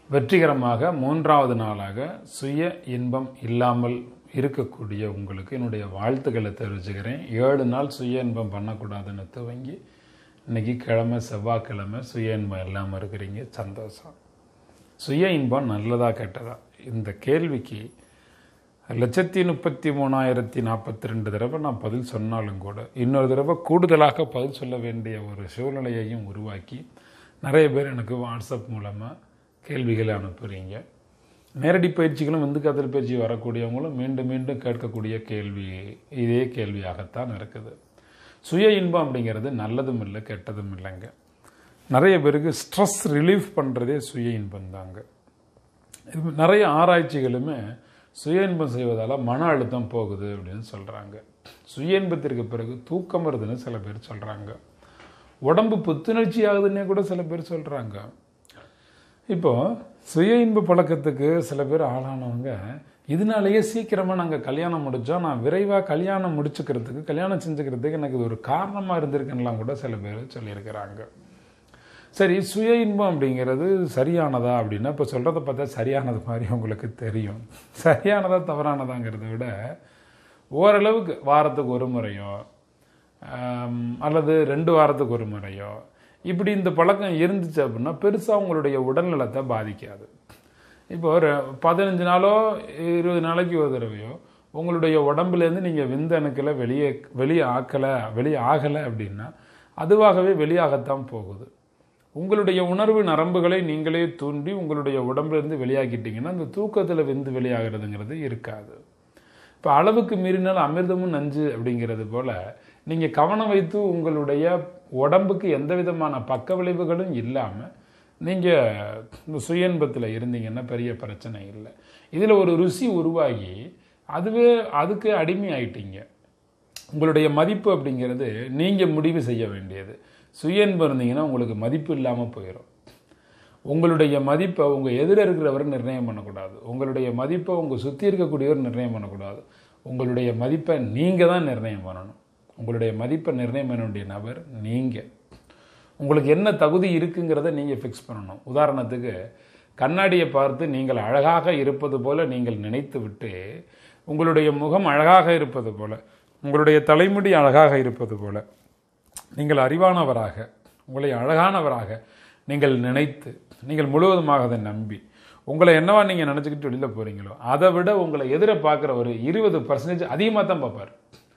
வெற்றிகரமாக மூன்றாவது நாளாக சுய இன்பம் இல்லாமல் இருக்கக்கூடிய உங்களுக்கு என்னுடைய வாழ்த்துக்களை தெரிவிச்சுக்கிறேன் ஏழு நாள் சுய இன்பம் பண்ணக்கூடாதுன்னு துவங்கி இன்னைக்கு கிழமை செவ்வாய்க்கிழமை சுய இன்பம் இல்லாமல் இருக்கிறீங்க சந்தோஷம் சுய இன்பம் நல்லதா கெட்டதா இந்த கேள்விக்கு லட்சத்தி முப்பத்தி மூணாயிரத்தி நாற்பத்தி ரெண்டு தடவை நான் பதில் சொன்னாலும் கூட இன்னொரு தடவை கூடுதலாக பதில் சொல்ல வேண்டிய ஒரு சூழ்நிலையையும் உருவாக்கி நிறைய பேர் எனக்கு வாட்ஸ்அப் மூலமாக கேள்விகளை அனுப்புகிறீங்க நேரடி பயிற்சிகளும் வந்து கதிர் பயிற்சி வரக்கூடியவங்களும் மீண்டும் மீண்டும் கேட்கக்கூடிய கேள்வி இதே கேள்வியாகத்தான் இருக்குது சுய இன்பம் அப்படிங்கிறது நல்லதும் இல்லை கெட்டதும் இல்லைங்க நிறைய பேருக்கு ஸ்ட்ரெஸ் ரிலீஃப் பண்ணுறதே சுய இன்பம் தாங்க இது நிறைய ஆராய்ச்சிகளுமே சுய இன்பம் செய்வதால் மன அழுத்தம் போகுது அப்படின்னு சொல்கிறாங்க சுய இன்பத்திற்கு பிறகு தூக்கம் வருதுன்னு சில பேர் சொல்கிறாங்க உடம்பு புத்துணர்ச்சி ஆகுதுன்னே கூட சில பேர் சொல்கிறாங்க இப்போ சுய இன்ப பழக்கத்துக்கு சில பேர் ஆளானவங்க இதனாலேயே சீக்கிரமாக நாங்கள் கல்யாணம் முடித்தோம் நான் விரைவாக கல்யாணம் முடிச்சுக்கிறதுக்கு கல்யாணம் செஞ்சுக்கிறதுக்கு எனக்கு இது ஒரு காரணமாக இருந்திருக்குன்னெலாம் கூட சில பேர் சொல்லியிருக்கிறாங்க சரி சுய இன்பம் அப்படிங்கிறது சரியானதா அப்படின்னா இப்போ சொல்கிறத பார்த்தா சரியானது மாதிரி உங்களுக்கு தெரியும் சரியானதா தவறானதாங்கிறத விட ஓரளவுக்கு வாரத்துக்கு ஒரு முறையோ ஆம், அல்லது ரெண்டு வாரத்துக்கு ஒரு முறையோ இப்படி இந்த பழக்கம் இருந்துச்சு அப்படின்னா பெருசாக உங்களுடைய உடல்நலத்தை பாதிக்காது இப்போ ஒரு பதினஞ்சு நாளோ இருபது நாளைக்கு ஒரு தடவையோ உங்களுடைய உடம்புலேருந்து நீங்கள் விந்தணுக்களை வெளியே வெளியே ஆக்கலை வெளியே ஆகலை அப்படின்னா அதுவாகவே வெளியாகத்தான் போகுது உங்களுடைய உணர்வு நரம்புகளை நீங்களே தூண்டி உங்களுடைய உடம்புலேருந்து வெளியாக்கிட்டீங்கன்னா அந்த தூக்கத்தில் விந்து வெளியாகிறதுங்கிறது இருக்காது இப்போ அளவுக்கு மீறினால் அமிர்தமும் நஞ்சு அப்படிங்கிறது போல நீங்கள் கவனம் வைத்து உங்களுடைய உடம்புக்கு எந்த விதமான பக்க விளைவுகளும் இல்லாமல் நீங்கள் இந்த சுயன்பத்தில் இருந்தீங்கன்னா பெரிய பிரச்சனை இல்லை இதில் ஒரு ருசி உருவாகி அதுவே அதுக்கு அடிமை ஆயிட்டீங்க உங்களுடைய மதிப்பு அப்படிங்கிறது நீங்கள் முடிவு செய்ய வேண்டியது சுயன்பு இருந்தீங்கன்னா உங்களுக்கு மதிப்பு இல்லாமல் போயிடும் உங்களுடைய மதிப்பை உங்கள் எதிர இருக்கிறவர் நிர்ணயம் பண்ணக்கூடாது உங்களுடைய மதிப்பை உங்கள் சுற்றி இருக்கக்கூடியவர் நிர்ணயம் பண்ணக்கூடாது உங்களுடைய மதிப்பை நீங்கள் தான் நிர்ணயம் பண்ணணும் உங்களுடைய மதிப்பை நிர்ணயம் பண்ண வேண்டிய நபர் நீங்கள் உங்களுக்கு என்ன தகுதி இருக்குங்கிறத நீங்கள் ஃபிக்ஸ் பண்ணணும் உதாரணத்துக்கு கண்ணாடியை பார்த்து நீங்கள் அழகாக இருப்பது போல நீங்கள் நினைத்து விட்டு உங்களுடைய முகம் அழகாக இருப்பது போல உங்களுடைய தலைமுடி அழகாக இருப்பது போல நீங்கள் அறிவானவராக உங்களை அழகானவராக நீங்கள் நினைத்து நீங்கள் முழுவதுமாக அதை நம்பி உங்களை என்னவா நீங்கள் நினச்சிக்கிட்டு வெளியில் போகிறீங்களோ அதை விட உங்களை எதிர பார்க்குற ஒரு இருபது பர்சன்டேஜ் அதிகமாக தான் பார்ப்பார்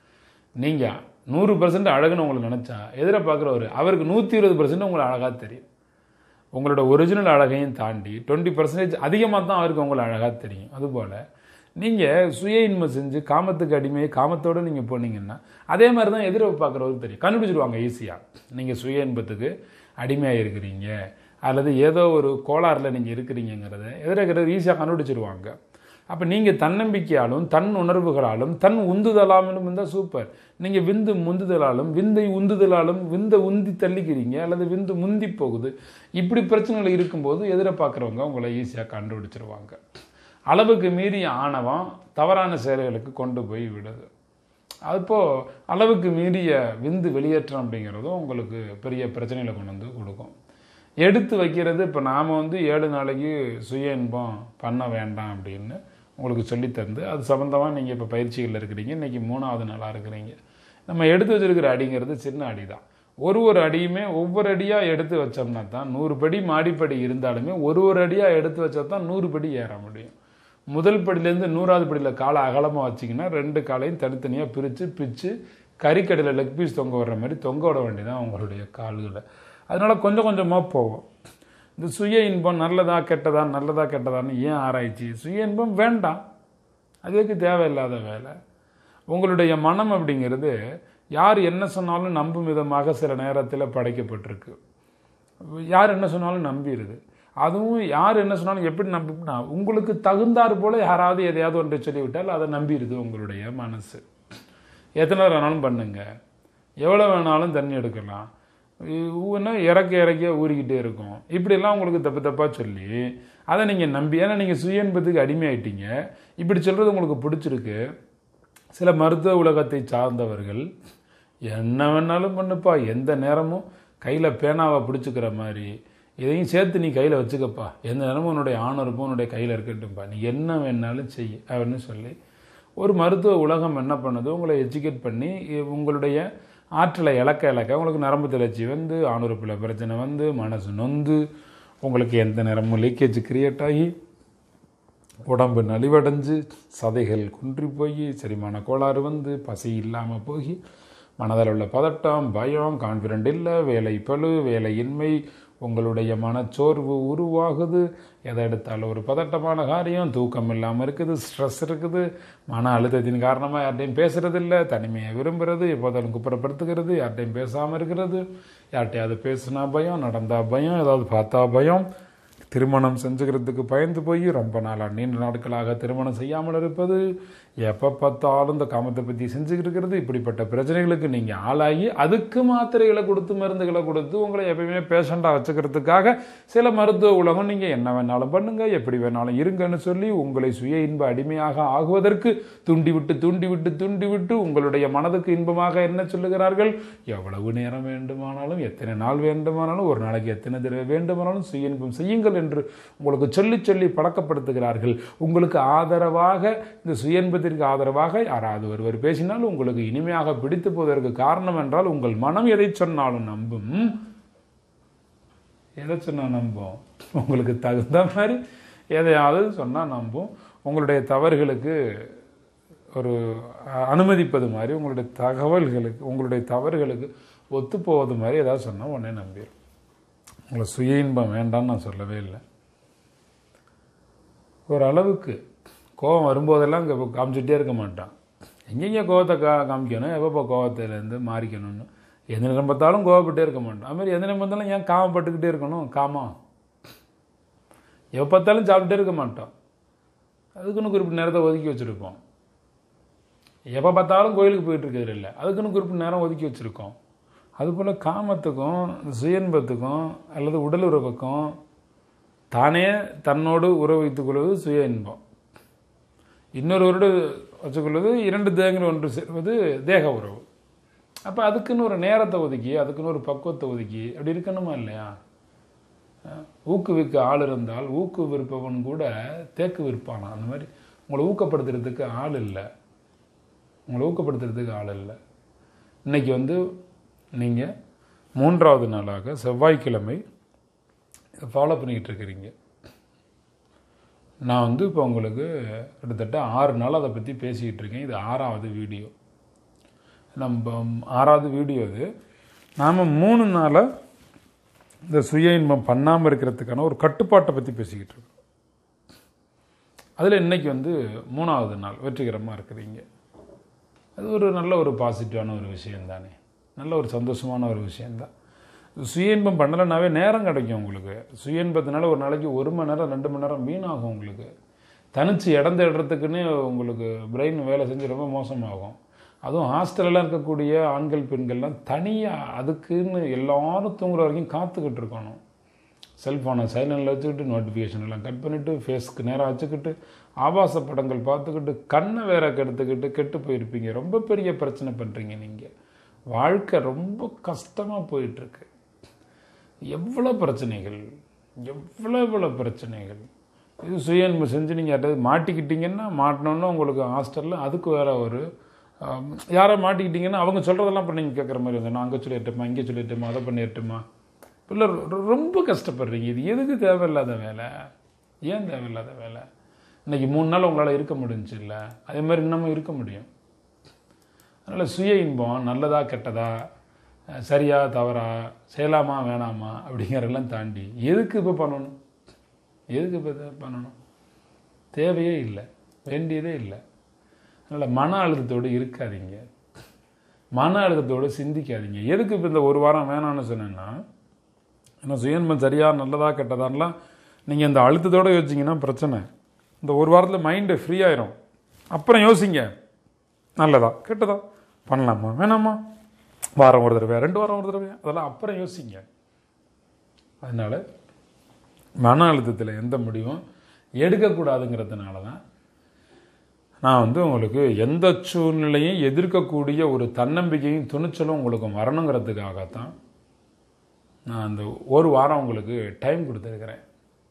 நீங்கள் நூறு பர்சன்ட் அழகுன்னு உங்களை நினச்சா எதிர பார்க்குறவர் அவருக்கு நூற்றி இருபது பர்சன்ட் உங்களை அழகாக தெரியும் உங்களோட ஒரிஜினல் அழகையும் தாண்டி டுவெண்ட்டி பர்சன்டேஜ் அதிகமாக தான் அவருக்கு உங்களை அழகாக தெரியும் அதுபோல் நீங்கள் சுய இன்மை செஞ்சு காமத்துக்கு அடிமை காமத்தோடு நீங்கள் போனீங்கன்னா அதே மாதிரி தான் எதிர பார்க்குறவருக்கு தெரியும் கண்டுபிடிச்சிருவாங்க ஈஸியாக நீங்கள் சுய இன்பத்துக்கு அடிமையாக இருக்கிறீங்க அல்லது ஏதோ ஒரு கோளாறில் நீங்கள் இருக்கிறீங்கிறத எதிர இருக்கிறது ஈஸியாக கண்டுபிடிச்சிருவாங்க அப்போ நீங்கள் தன்னம்பிக்கையாலும் தன் உணர்வுகளாலும் தன் உந்துதலாலும் இருந்தால் சூப்பர் நீங்கள் விந்து முந்துதலாலும் விந்தை உந்துதலாலும் விந்தை உந்தி தள்ளிக்கிறீங்க அல்லது விந்து முந்தி போகுது இப்படி பிரச்சனைகள் இருக்கும்போது எதிர பார்க்குறவங்க உங்களை ஈஸியாக கண்டுபிடிச்சிருவாங்க அளவுக்கு மீறிய ஆணவம் தவறான செயல்களுக்கு கொண்டு போய் விடுது அப்போ அளவுக்கு மீறிய விந்து வெளியேற்றம் அப்படிங்கிறதும் உங்களுக்கு பெரிய பிரச்சனைகளை கொண்டு வந்து கொடுக்கும் எடுத்து வைக்கிறது இப்போ நாம் வந்து ஏழு நாளைக்கு சுய இன்பம் பண்ண வேண்டாம் அப்படின்னு உங்களுக்கு சொல்லித் தந்து அது சம்மந்தமாக நீங்கள் இப்போ பயிற்சிகளில் இருக்கிறீங்க இன்றைக்கி மூணாவது நாளாக இருக்கிறீங்க நம்ம எடுத்து வச்சிருக்கிற அடிங்கிறது சின்ன அடி தான் ஒரு ஒரு அடியுமே ஒவ்வொரு அடியாக எடுத்து வச்சோம்னா தான் நூறு படி மாடிப்படி இருந்தாலுமே ஒரு ஒரு அடியாக எடுத்து வச்சா தான் நூறு படி ஏற முடியும் முதல் படியிலேருந்து நூறாவது படியில் காலை அகலமாக வச்சிங்கன்னா ரெண்டு காலையும் தனித்தனியாக பிரித்து பிச்சு கறிக்கடையில் லெக் பீஸ் தொங்க விடுற மாதிரி தொங்க விட வேண்டியதான் உங்களுடைய கால்களை அதனால் கொஞ்சம் கொஞ்சமாக போகும் இந்த சுய இன்பம் நல்லதா கெட்டதா நல்லதா கெட்டதான்னு ஏன் ஆராய்ச்சி சுய இன்பம் வேண்டாம் அதுக்கு தேவையில்லாத வேலை உங்களுடைய மனம் அப்படிங்கிறது யார் என்ன சொன்னாலும் நம்பும் விதமாக சில நேரத்தில் படைக்கப்பட்டிருக்கு யார் என்ன சொன்னாலும் நம்பிடுது அதுவும் யார் என்ன சொன்னாலும் எப்படி நம்பினா உங்களுக்கு தகுந்தாற் போல யாராவது எதையாவது ஒன்றை சொல்லிவிட்டால் அதை நம்பிடுது உங்களுடைய மனசு எத்தனை வேணாலும் பண்ணுங்க எவ்வளோ வேணாலும் தண்ணி எடுக்கலாம் ஊன்னா இறக்க இறக்க ஊறிக்கிட்டே இருக்கும் இப்படியெல்லாம் உங்களுக்கு தப்பு தப்பாக சொல்லி அதை நீங்கள் நம்பி ஏன்னா நீங்கள் சுய இன்பத்துக்கு அடிமையாயிட்டீங்க இப்படி சொல்கிறது உங்களுக்கு பிடிச்சிருக்கு சில மருத்துவ உலகத்தை சார்ந்தவர்கள் என்ன வேணாலும் பண்ணுப்பா எந்த நேரமும் கையில் பேனாவை பிடிச்சிக்கிற மாதிரி இதையும் சேர்த்து நீ கையில் வச்சுக்கப்பா எந்த நேரமும் உன்னுடைய ஆணருப்பும் உன்னுடைய கையில் இருக்கட்டும்ப்பா நீ என்ன வேணாலும் செய் அப்படின்னு சொல்லி ஒரு மருத்துவ உலகம் என்ன பண்ணுது உங்களை எஜுகேட் பண்ணி இ- உங்களுடைய ஆற்றலை இழக்க இழக்க உங்களுக்கு நரம்பு தளர்ச்சி வந்து ஆணுறுப்பில் பிரச்சனை வந்து மனசு நொந்து உங்களுக்கு எந்த நேரமும் லீக்கேஜ் கிரியேட் ஆகி உடம்பு நலிவடைஞ்சு சதைகள் குன்றி போய் செரிமான கோளாறு வந்து பசி இல்லாமல் போய் மனதில் உள்ள பதட்டம் பயம் கான்ஃபிடென்ட் இல்லை வேலை பளு வேலையின்மை உங்களுடைய மனச்சோர்வு உருவாகுது எதை எடுத்தாலும் ஒரு பதட்டமான காரியம் தூக்கம் இல்லாமல் இருக்குது ஸ்ட்ரெஸ் இருக்குது மன அழுத்தத்தின் காரணமாக யார்ட்டையும் பேசுறது இல்லை தனிமையை விரும்புறது எப்போதாலும் குப்புறப்படுத்துகிறது யார்ட்டையும் பேசாமல் இருக்கிறது யார்கிட்டையாவது பேசுனா பயம் நடந்தா பயம் ஏதாவது பார்த்தா பயம் திருமணம் செஞ்சுக்கிறதுக்கு பயந்து போய் ரொம்ப நாளாக நீண்ட நாட்களாக திருமணம் செய்யாமல் இருப்பது எப்போ பார்த்தாலும் இந்த காமத்தை பற்றி செஞ்சுக்கிட்டு இருக்கிறது இப்படிப்பட்ட பிரச்சனைகளுக்கு நீங்கள் ஆளாகி அதுக்கு மாத்திரைகளை கொடுத்து மருந்துகளை கொடுத்து உங்களை எப்பயுமே பேஷண்ட்டாக வச்சுக்கிறதுக்காக சில மருத்துவ உலகம் நீங்கள் என்ன வேணாலும் பண்ணுங்க எப்படி வேணாலும் இருங்கன்னு சொல்லி உங்களை சுய இன்ப அடிமையாக ஆகுவதற்கு தூண்டி விட்டு தூண்டி விட்டு தூண்டி விட்டு உங்களுடைய மனதுக்கு இன்பமாக என்ன சொல்லுகிறார்கள் எவ்வளவு நேரம் வேண்டுமானாலும் எத்தனை நாள் வேண்டுமானாலும் ஒரு நாளைக்கு எத்தனை தடவை வேண்டுமானாலும் சுய இன்பம் செய்யுங்கள் என்று உங்களுக்கு சொல்லி சொல்லி பழக்கப்படுத்துகிறார்கள் உங்களுக்கு ஆதரவாக இந்த சுய இன்பத்திற்கு ஆதரவாக யாராவது ஒருவர் பேசினால் உங்களுக்கு இனிமையாக பிடித்து போவதற்கு காரணம் என்றால் உங்கள் மனம் எதை சொன்னாலும் நம்பும் எதை சொன்னா நம்பும் உங்களுக்கு தகுந்த மாதிரி எதையாவது சொன்னால் நம்பும் உங்களுடைய தவறுகளுக்கு ஒரு அ- அனுமதிப்பது மாதிரி உங்களுடைய தகவல்களுக்கு உங்களுடைய தவறுகளுக்கு ஒத்துப்போவது மாதிரி ஏதாவது சொன்னால் உடனே நம்பிடும் உங்களை சுய இன்பம் வேண்டாம்னு நான் சொல்லவே இல்லை ஒரு அளவுக்கு கோபம் வரும்போதெல்லாம் இங்கே காமிச்சிட்டே இருக்க மாட்டான் எங்கெங்கே கோவத்தை கா காமிக்கணும் எப்பப்போ கோவத்திலேருந்து மாறிக்கணும்னு எந்த நேரம் பார்த்தாலும் கோவப்பட்டே இருக்க மாட்டான் அது மாதிரி எந்த நேரம் பார்த்தாலும் ஏன் காமப்பட்டுக்கிட்டே இருக்கணும் காமா எப்போ பார்த்தாலும் சாப்பிட்டே இருக்க மாட்டோம் அதுக்குன்னு குறிப்பிட்ட நேரத்தை ஒதுக்கி வச்சுருப்போம் எப்போ பார்த்தாலும் கோயிலுக்கு போயிட்டு இருக்கிறது இல்லை அதுக்குன்னு குறிப்பிட்ட நேரம் ஒதுக்கி வச்சுருக்கோம் அதுபோல் காமத்துக்கும் சுய-இன்பத்துக்கும் அல்லது உடல் உறவுக்கும் தானே தன்னோடு உறவு வைத்துக் கொள்வது சுய இன்பம் இன்னொருவரோடு வச்சுக்கொள்வது இரண்டு தேகங்கள் ஒன்று சேர்வது தேக உறவு அப்போ அதுக்குன்னு ஒரு நேரத்தை ஒதுக்கி அதுக்குன்னு ஒரு பக்குவத்தை ஒதுக்கி அப்படி இருக்கணுமா இல்லையா அஹ் ஊக்குவிக்க ஆள் இருந்தால் ஊக்கு விற்பவன் கூட தேக்கு விற்பானா அந்த மாதிரி உங்களை ஊக்கப்படுத்துறதுக்கு ஆள் இல்லை உங்களை ஊக்கப்படுத்துறதுக்கு ஆள் இல்லை இன்னைக்கு வந்து நீங்கள் மூன்றாவது நாளாக செவ்வாய்க்கிழமை இதை ஃபாலோ பண்ணிக்கிட்டு இருக்கிறீங்க நான் வந்து இப்போ உங்களுக்கு கிட்டத்தட்ட ஆறு நாள் அதை பற்றி பேசிக்கிட்டு இருக்கேன் இது ஆறாவது வீடியோ நம்ம ஆறாவது வீடியோ இது நாம் மூணு நாளாக இந்த சுய இன்பம் பண்ணாமல் இருக்கிறதுக்கான ஒரு கட்டுப்பாட்டை பற்றி பேசிக்கிட்டு இருக்கோம் அதில் இன்னைக்கு வந்து மூணாவது நாள் வெற்றிகரமாக இருக்கிறீங்க அது ஒரு நல்ல ஒரு பாசிட்டிவான ஒரு விஷயம் தானே நல்ல ஒரு சந்தோஷமான ஒரு விஷயந்தான் சுய இன்பம் பண்ணலைனாவே நேரம் கிடைக்கும் உங்களுக்கு சுய இன்பத்தினால ஒரு நாளைக்கு ஒரு மணி நேரம் ரெண்டு மணி நேரம் வீணாகும் உங்களுக்கு தனிச்சு இடம் தேடுறதுக்குன்னே உங்களுக்கு பிரெயின் வேலை செஞ்சு ரொம்ப மோசமாகும் அதுவும் ஹாஸ்டலெல்லாம் இருக்கக்கூடிய ஆண்கள் பெண்கள்லாம் தனியாக அதுக்குன்னு எல்லாரும் தூங்குற வரைக்கும் காத்துக்கிட்டு இருக்கணும் செல்ஃபோனை சைலண்டில் வச்சுக்கிட்டு நோட்டிஃபிகேஷன் எல்லாம் கட் பண்ணிவிட்டு ஃபேஸ்க்கு நேராக வச்சுக்கிட்டு ஆபாச படங்கள் பார்த்துக்கிட்டு கண்ணை வேற கெடுத்துக்கிட்டு கெட்டு போயிருப்பீங்க ரொம்ப பெரிய பிரச்சனை பண்ணுறீங்க நீங்கள் வாழ்க்கை ரொம்ப கஷ்டமாக போயிட்டுருக்கு எவ்வளோ பிரச்சனைகள் எவ்வளோ எவ்வளோ பிரச்சனைகள் இது சுய அன்பு செஞ்சு நீங்கள் யார்ட்டாவது மாட்டிக்கிட்டீங்கன்னா மாட்டினோன்னா உங்களுக்கு ஹாஸ்டலில் அதுக்கு வேற ஒரு ஆம், யாரை மாட்டிக்கிட்டீங்கன்னா அவங்க சொல்கிறதெல்லாம் இப்போ நீங்கள் கேட்குற மாதிரி வந்து நான் அங்கே சொல்லிட்டேம்மா இங்கே சொல்லிட்டேம்மா அதை பண்ணிட்டேம்மா இல்லை ரொ- ரொம்ப கஷ்டப்படுறீங்க இது எதுக்கு தேவையில்லாத வேலை ஏன் தேவையில்லாத வேலை இன்னைக்கு மூணு நாள் உங்களால் இருக்க முடிஞ்சுச்சு இல்லை அதே மாதிரி இன்னமும் இருக்க முடியும் அதனால் சுய இன்பம் நல்லதா கெட்டதா அஹ் சரியா தவறா செய்யலாமா வேணாமா அப்படிங்கிறதெல்லாம் தாண்டி எதுக்கு இப்போ பண்ணணும் எதுக்கு இப்போ இதை பண்ணணும் தேவையே இல்லை வேண்டியதே இல்லை அதனால் மன அழுத்தத்தோடு இருக்காதீங்க மன அழுத்தத்தோடு சிந்திக்காதீங்க எதுக்கு இப்போ இந்த ஒரு வாரம் வேணாம்னு சொன்னேன்னா ஏன்னா சுயன்பம் சரியா நல்லதா கெட்டதான்லாம் நீங்கள் இந்த அழுத்தத்தோடு யோசிச்சிங்கன்னா பிரச்சனை இந்த ஒரு வாரத்தில் மைண்டு ஃப்ரீ ஆயிரும் அப்புறம் யோசிங்க நல்லதா கெட்டதா பண்ணலாமா வேணாமா வாரம் ஒரு தடவை ரெண்டு வாரம் ஒரு தடவை அதெல்லாம் அப்புறம் யோசிங்க அதனால மன அழுத்தத்தில் எந்த முடிவும் எடுக்கக்கூடாதுங்கிறதுனால தான் நான் வந்து உங்களுக்கு எந்த சூழ்நிலையும் எதிர்க்கக்கூடிய ஒரு தன்னம்பிக்கையும் துணிச்சலும் உங்களுக்கு வரணுங்கிறதுக்காகத்தான் நான் அந்த ஒரு வாரம் உங்களுக்கு டைம் கொடுத்துருக்கிறேன்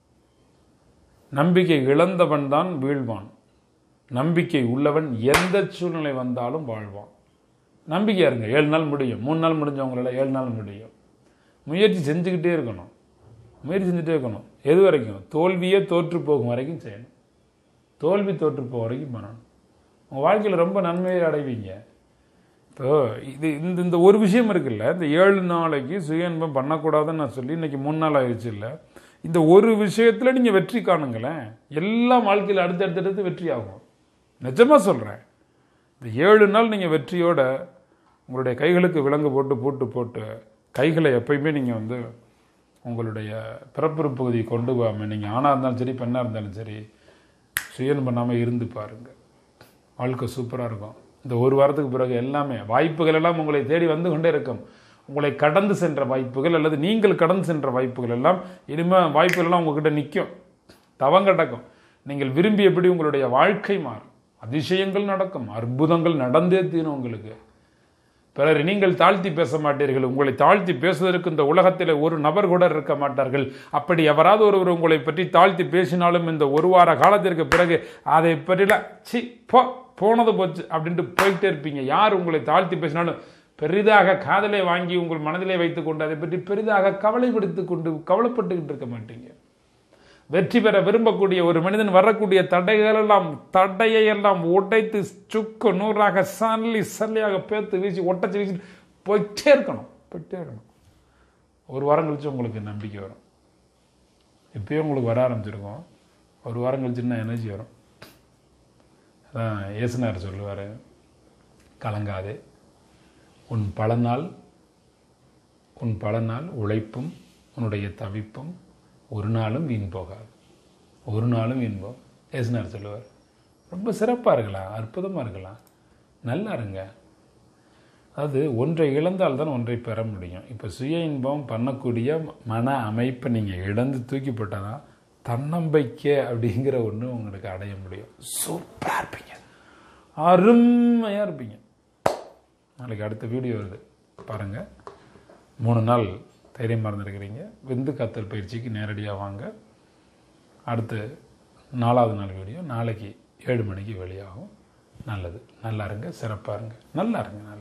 நம்பிக்கை இழந்தவன் தான் வீழ்வான் நம்பிக்கை உள்ளவன் எந்த சூழ்நிலை வந்தாலும் வாழ்வான் நம்பிக்கையா இருங்க ஏழு நாள் முடியும் மூணு நாள் முடிஞ்சவங்களால ஏழு நாள் முடியும் முயற்சி செஞ்சுக்கிட்டே இருக்கணும் முயற்சி செஞ்சுட்டே இருக்கணும் எது வரைக்கும் தோல்வியே தோற்று போகும் வரைக்கும் செய்யணும் தோல்வி தோற்று போகும் வரைக்கும் பண்ணணும் உங்கள் வாழ்க்கையில் ரொம்ப நன்மையை அடைவீங்க இப்போ இது இந்த இந்த ஒரு விஷயம் இருக்குல்ல இந்த ஏழு நாளைக்கு சுய இன்பம் பண்ணக்கூடாதுன்னு நான் சொல்லி இன்னைக்கு மூணு நாள் ஆயிடுச்சு இல்லை இந்த ஒரு விஷயத்தில் நீங்கள் வெற்றி காணுங்களேன் எல்லாம் வாழ்க்கையில் அடுத்தடுத்தடுத்து வெற்றி ஆகும் நிஜமாக சொல்கிறேன் இந்த ஏழு நாள் நீங்கள் வெற்றியோட உங்களுடைய கைகளுக்கு விலங்கு போட்டு போட்டு போட்டு கைகளை எப்பயுமே நீங்கள் வந்து உங்களுடைய பிறப்புறு பகுதியை கொண்டு போகாமல் நீங்கள் ஆணாக இருந்தாலும் சரி பெண்ணாக இருந்தாலும் சரி சுயன் பண்ணாமல் இருந்து பாருங்கள் வாழ்க்கை சூப்பராக இருக்கும் இந்த ஒரு வாரத்துக்கு பிறகு எல்லாமே வாய்ப்புகள் எல்லாம் உங்களை தேடி வந்து கொண்டே இருக்கும் உங்களை கடந்து சென்ற வாய்ப்புகள் அல்லது நீங்கள் கடந்து சென்ற வாய்ப்புகள் எல்லாம் இனிமேல் வாய்ப்புகள் எல்லாம் உங்ககிட்ட நிற்கும் தவம் கிடக்கும் நீங்கள் விரும்பியபடி உங்களுடைய வாழ்க்கை மாறும் அதிசயங்கள் நடக்கும் அற்புதங்கள் நடந்தே தீரும் உங்களுக்கு பிறர் நீங்கள் தாழ்த்தி பேச மாட்டீர்கள் உங்களை தாழ்த்தி பேசுவதற்கு இந்த உலகத்தில் ஒரு நபர் கூட இருக்க மாட்டார்கள் அப்படி எவராவது ஒருவர் உங்களை பற்றி தாழ்த்தி பேசினாலும் இந்த ஒரு வார காலத்திற்கு பிறகு அதை பற்றிலாம் சி போ போனது போச்சு அப்படின்ட்டு போயிட்டே இருப்பீங்க யார் உங்களை தாழ்த்தி பேசினாலும் பெரிதாக காதலை வாங்கி உங்கள் மனதிலே வைத்துக் கொண்டு அதை பற்றி பெரிதாக கவலைப்படுத்திக் கொண்டு கவலைப்பட்டுக்கிட்டு இருக்க மாட்டீங்க வெற்றி பெற விரும்பக்கூடிய ஒரு மனிதன் வரக்கூடிய தடைகள் எல்லாம் தடையை எல்லாம் உடைத்து சுக்கு நூறாக சல்லி சல்லியாக பேத்து வீசி ஒட்டச்சு வீசி போயிட்டே இருக்கணும் போயிட்டே இருக்கணும் ஒரு வாரம் கழிச்சு உங்களுக்கு நம்பிக்கை வரும் இப்பயும் உங்களுக்கு வர ஆரம்பிச்சிருக்கும் ஒரு வாரம் கழிச்சுன்னா எனர்ஜி வரும் அதான் இயேசுனார் சொல்லுவார் கலங்காதே உன் பல நாள் உன் பல நாள் உழைப்பும் உன்னுடைய தவிப்பும் ஒரு நாளும் வீண் போகாது ஒரு நாளும் வீண் போகும் ஏசுனார் சொல்லுவார் ரொம்ப சிறப்பாக இருக்கலாம் அற்புதமாக இருக்கலாம் நல்லா இருங்க அதாவது ஒன்றை இழந்தால் தான் ஒன்றை பெற முடியும் இப்போ சுய இன்பம் பண்ணக்கூடிய மன அமைப்பை நீங்கள் இழந்து தூக்கி போட்டாதான் தன்னம்பிக்கை அப்படிங்கிற ஒன்று உங்களுக்கு அடைய முடியும் சூப்பராக இருப்பீங்க அருமையாக இருப்பீங்க நாளைக்கு அடுத்த வீடியோ வருது பாருங்கள் மூணு நாள் தைரியமாக இருந்திருக்கிறீங்க விந்து காத்தல் பயிற்சிக்கு நேரடியாக வாங்க அடுத்து நாலாவது நாள் வீடியோ நாளைக்கு ஏழு மணிக்கு வெளியாகும் நல்லது நல்லா இருங்க சிறப்பாக இருங்க நல்லா இருங்க நல்லா